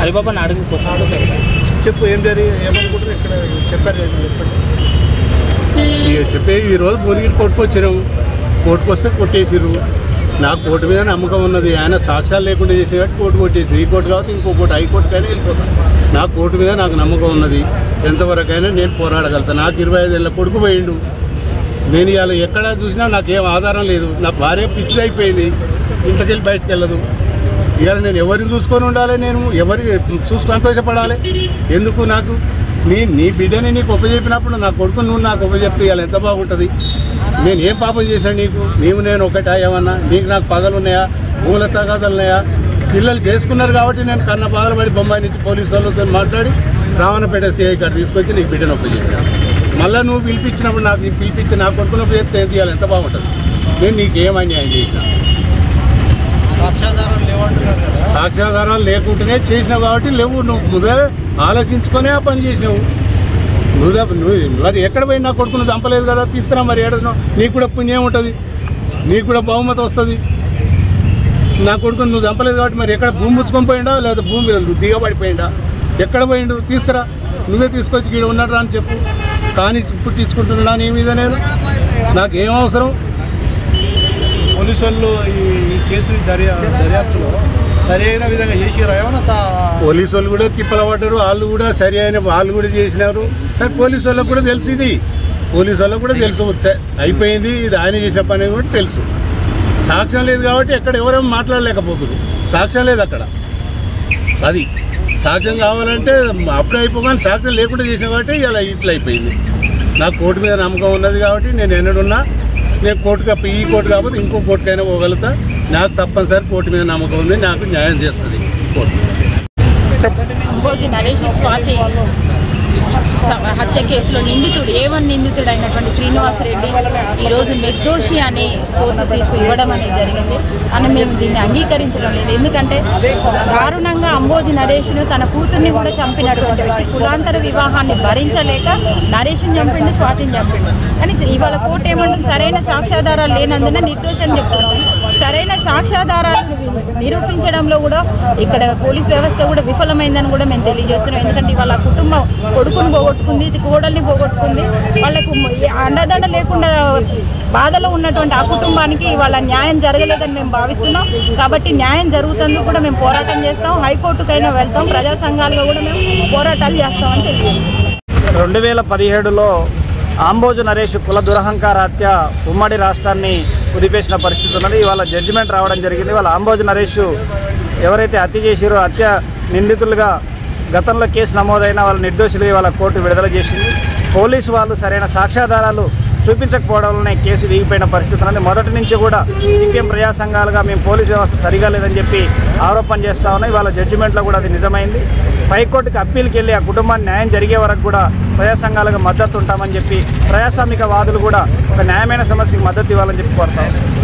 హరిబాబాని అడుగు కోసం చెప్పు ఏం జరిగి ఏమనుకుంటారు ఇక్కడ చెప్పారు కదా చెప్పండి ఇక చెప్పే ఈ రోజు భువనగిరి కొట్టుకొచ్చినాము కోర్టుకొస్తే కొట్టేసిర్రు నాకు కోర్టు మీద నమ్మకం ఉన్నది ఆయన సాక్ష్యాలు లేకుండా చేసే కాబట్టి కోర్టు కొట్టేసి ఈ కోర్టు కాబట్టి ఇంకో కోర్టు హైకోర్టుకైనా వెళ్ళిపోతాను నాకు కోర్టు మీద నాకు నమ్మకం ఉన్నది ఎంతవరకైనా నేను పోరాడగలుగుతాను నాకు ఇరవై ఐదేళ్ళ కొడుకు పోయిండు నేను ఇవాళ ఎక్కడ చూసినా నాకేం ఆధారం లేదు నా భార్య పిచ్చిది అయిపోయింది ఇంట్లోకెళ్ళి బయటకు వెళ్ళదు ఇవాళ నేను ఎవరిని చూసుకొని ఉండాలి నేను ఎవరి చూసి సంతోషపడాలి ఎందుకు నాకు నీ నీ బిడ్డని నీకు ఒప్పచెప్పినప్పుడు నా కొడుకు నువ్వు నాకు ఒప్పచెప్తే ఇవాళ ఎంత బాగుంటుంది నేను ఏం పాపం చేశాను నీకు నీవు నేను ఒకటా ఏమన్నా నీకు నాకు పగలు ఉన్నాయా మూల తగాదాలు ఉన్నాయా పిల్లలు చేసుకున్నారు కాబట్టి నేను కన్న బాధలు పడి బొంబాయి నుంచి పోలీసు వాళ్ళతో మాట్లాడి రావణపేట సిఐ కాడ తీసుకొచ్చి నీకు బిడ్డను ఒప్పచెప్పాను మళ్ళీ నువ్వు పిలిపించినప్పుడు నాకు నీకు పిలిపించి నా కొడుకును చెప్తే ఏం తీయాలి ఎంత బాగుంటుంది నేను నీకు ఏం అన్యాయం చేసిన సాక్ష్యాధారాలు లేవంటున్నారు కదా సాక్ష్యాధారాలు లేకుండానే చేసినావు కాబట్టి లేవు నువ్వు ముందే ఆలోచించుకొనే ఆ పని చేసినావు నువ్వు తప్ప- నువ్వు మరి ఎక్కడ పోయి నా కొడుకును చంపలేదు కదా తీసుకురా మరి ఏడనో నీకు కూడా పుణ్యం ఉంటుంది నీకు కూడా బహుమతి వస్తుంది నా కొడుకును నువ్వు చంపలేదు కాబట్టి మరి ఎక్కడ భూమి ముచ్చుకొని పోయిండా లేదా భూమి దిగబడిపోయిండా ఎక్కడ పోయిండు తీసుకురా నువ్వే తీసుకొచ్చి ఇక్కడ ఉన్నాడు అని చెప్పు కానీ పుట్టించుకుంటున్నా నీ మీద నేను నాకు ఏం అవసరం పోలీసు వాళ్ళు ఈ ఈ కేసు దర్యా దర్యాప్తులో సరైన విధంగా చేసిరా ఏమన్నా తా- పోలీసు వాళ్ళు కూడా తిప్పల పడ్డారు వాళ్ళు కూడా సరి అయిన వాళ్ళు కూడా చేసినారు కానీ పోలీసు వాళ్ళకి కూడా తెలుసు ఇది పోలీసు వాళ్ళకి కూడా తెలుసు చ- అయిపోయింది ఇది ఆయన చేసిన పని అని కూడా తెలుసు సాక్ష్యం లేదు కాబట్టి ఎక్కడ ఎవరేమో మాట్లాడలేకపోతున్నారు సాక్ష్యం లేదు అక్కడ అది సాక్ష్యం కావాలంటే అప్పుడే అయిపోగానే సాక్ష్యం లేకుండా చేసిన కాబట్టి ఇలా ఇట్లా అయిపోయింది నాకు కోర్టు మీద నమ్మకం ఉన్నది కాబట్టి నేను ఎన్నడున్నా నేను కోర్టుకి ఈ కోర్టు కాకపోతే ఇంకో కోర్టుకైనా పోగలుగుతా నాకు తప్పనిసరి కోర్టు మీద నమ్మకం ఉంది నాకు న్యాయం చేస్తుంది కోర్టు అంబోజీ నరేష్ స్వాతి స- హత్య కేసులో నిందితుడు ఏ వన్ నిందితుడు అయినటువంటి శ్రీనివాసరెడ్డి ఈరోజు నిర్దోషి అని కోర్టు తీర్పు ఇవ్వడం అనేది జరిగింది అని మేము దీన్ని అంగీకరించడం లేదు ఎందుకంటే దారుణంగా అంబోజీ నరేష్ను తన కూతుర్ని కూడా చంపినటువంటి వ్యక్తి కులాంతర వివాహాన్ని భరించలేక నరేష్ని చంపిండు స్వాతిని చంపిండు కానీ ఇవాళ కోర్టు ఏమంటుంది సరైన సాక్ష్యాధారాలు లేనందున నిర్దోషి అని చెప్తున్నాం సరైన సాక్ష్యాధారాలను నిరూపించడంలో కూడా ఇక్కడ పోలీస్ వ్యవస్థ కూడా విఫలమైందని కూడా మేము తెలియజేస్తున్నాం ఎందుకంటే ఇవాళ కుటుంబం కొడుకుని పోగొట్టుకుంది ఇది కోడల్ని పోగొట్టుకుంది వాళ్ళకు ఏ అండదండ లేకుండా బాధలో ఉన్నటువంటి ఆ కుటుంబానికి ఇవాళ న్యాయం జరగలేదని మేము భావిస్తున్నాం కాబట్టి న్యాయం జరుగుతుందో కూడా మేము పోరాటం చేస్తాం హైకోర్టుకైనా వెళ్తాం ప్రజా సంఘాలుగా కూడా మేము పోరాటాలు చేస్తామని తెలియజేస్తాం రెండు వేల పదిహేడులో ఆంబోజు నరేష్ కుల దురహంకార హత్య ఉమ్మడి రాష్ట్రాన్ని కుదిపేసిన పరిస్థితి ఉన్నది ఇవాళ జడ్జిమెంట్ రావడం జరిగింది వాళ్ళ ఆంబోజు నరేష్ ఎవరైతే హత్య చేసిరో హత్య నిందితులుగా గతంలో కేసు నమోదైన వాళ్ళ నిర్దోషులుగా ఇవాళ కోర్టు విడుదల చేసింది పోలీసు వాళ్ళు సరైన సాక్ష్యాధారాలు చూపించకపోవడం వల్లనే కేసు వీగిపోయిన పరిస్థితి ఉన్నది మొదటి నుంచి కూడా సిపిఎం ప్రజా సంఘాలుగా మేము పోలీస్ వ్యవస్థ సరిగా లేదని చెప్పి ఆరోపణ చేస్తా ఉన్నాయి ఇవాళ జడ్జిమెంట్లో కూడా అది నిజమైంది హైకోర్టుకి అప్పీల్కి వెళ్ళి ఆ కుటుంబాన్ని న్యాయం జరిగే వరకు కూడా ప్రజా సంఘాలకు మద్దతు ఉంటామని చెప్పి ప్రజాస్వామిక వాదులు కూడా ఒక న్యాయమైన సమస్యకి మద్దతు ఇవ్వాలని చెప్పి కోరుతాం